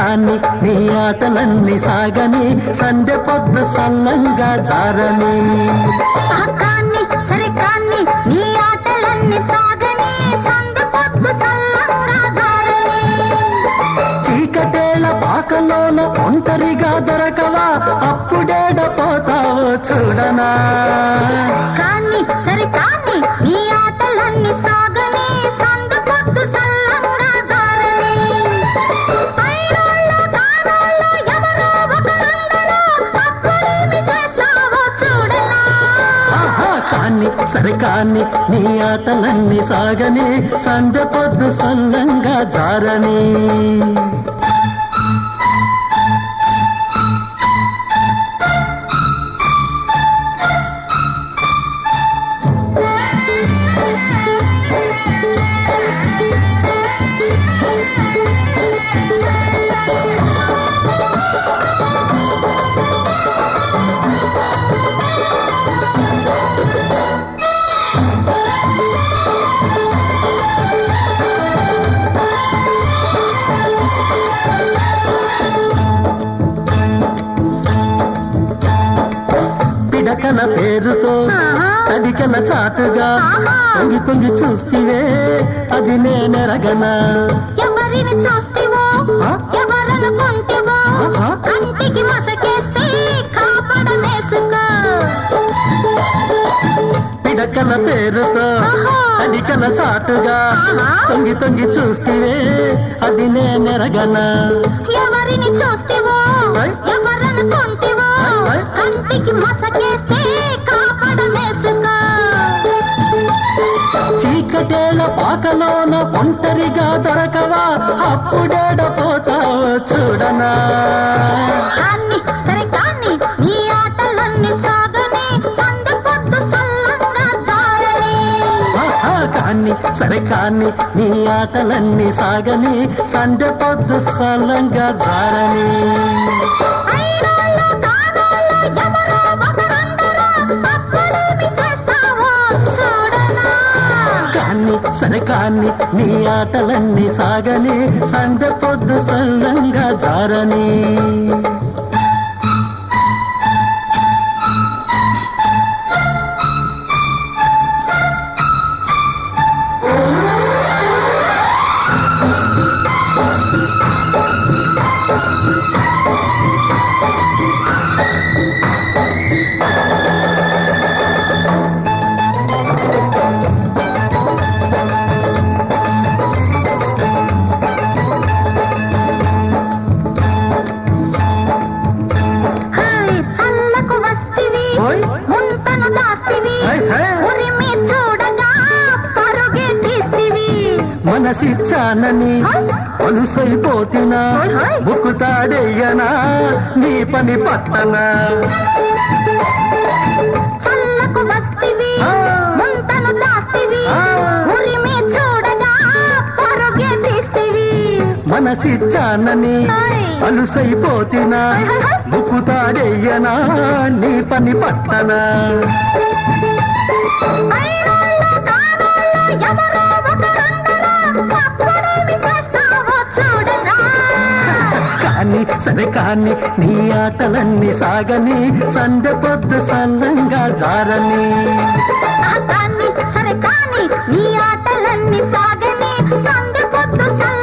కాని నీ ఆటలన్నీ సాగని సంధ్య పొద్దు సల్లంగా జారని ఆ కాన్ని సరే కాన్ని నీ ఆటలన్నీ సాగని సందు పొద్దు సల్లంగా జారని చీకటేల పాకలోన ఒంటరిగా దొరకవా అప్పుడేడ పోతావో చూడనా కాన్ని సరే కాన్ని నీ ఆటలన్నీ సాగని సందు పొద్దు సల్లంగా జారని పైరోళ్ళు కానోళ్ళు ఎవరో ఒకరుండరు అప్పుడేమి చేస్తావో చూడనా ఆహా కాని సరే కాని నీ ఆటలన్నీ సాగని సంధ్య పొద్దు సల్లంగా జారని పిడకన పేరుతో ఆహా. తడికన చాటుగా ఆహా. తొంగి తొంగి చూస్తివే అది నేనెరగనా ఎవరిని చూస్తేవో ఆ? ఎవరనుకుంటేవో ఆహా. కంటికి మసకేస్తే కాపాడమేసుకో పిడకల పేరుతో ఆహా. తడికన చాటుగా ఆహా. తొంగి తొంగి చూస్తివే అది నేనెరగనా ఎవరిని చూస్తేవో ఆయ్. ఎవరనుకుంటేవో ఆయ్, ఆయ్. కంటికి మసకేస్తే కాపాడమేసుకో చీకటేల పాకలోన ఒంటరిగా దొరకవా అప్పుడేడ పోతావో చూడనా కాన్ని సరే కాన్ని నీ ఆటలన్నీ సాగని సంద పొద్దు సల్లంగా జారని ఆహా, కాని సరే కాని నీ ఆటలన్నీ సాగని సంధ్య పొద్దు సల్లంగా జారని ఐరోళ్ళు కానోళ్ళు ఎవరో ఒకరుండరు అప్పుడేమి చేస్తావో చూడనా కాని సరే కాని నీ ఆటలన్నీ సాగని సంధ్య పొద్దు సల్లంగా జారని హాయ్ చల్లకు వస్తివి ఓయ్. ముంతను దాస్తివి హై, హై. ఉరిమి చూడగా పరుగే తీస్తివి మనసిచ్చానని అలుసైపోతినా ఓయ్, ఓయ్. బుక్కుతాడేయనా నీ పని పట్టనా చల్లకు వస్తివి ఆ. ముంతను దాస్తివి ఆ. ఉరిమి చూడగా పరుగే తీస్తివి మనసిచ్చానని ఓయ్. అలుసైపోతినా ఓయ్, ఓయ్, ఓయ్. బుక్కుతాడేయనా నీ పని పట్టనా ఐరోళ్ళు కానోళ్ళు ఎవరో ఒకరుండరు అప్పుడేమి చేస్తావో చూడనా కాని సరే కాని నీ ఆటలన్నీ సాగని సంధ్య పొద్దు సల్లంగా జారని ఆ కాన్ని సరే కాని నీ ఆటలన్నీ సాగని సంధ్య పొద్దు సల్ల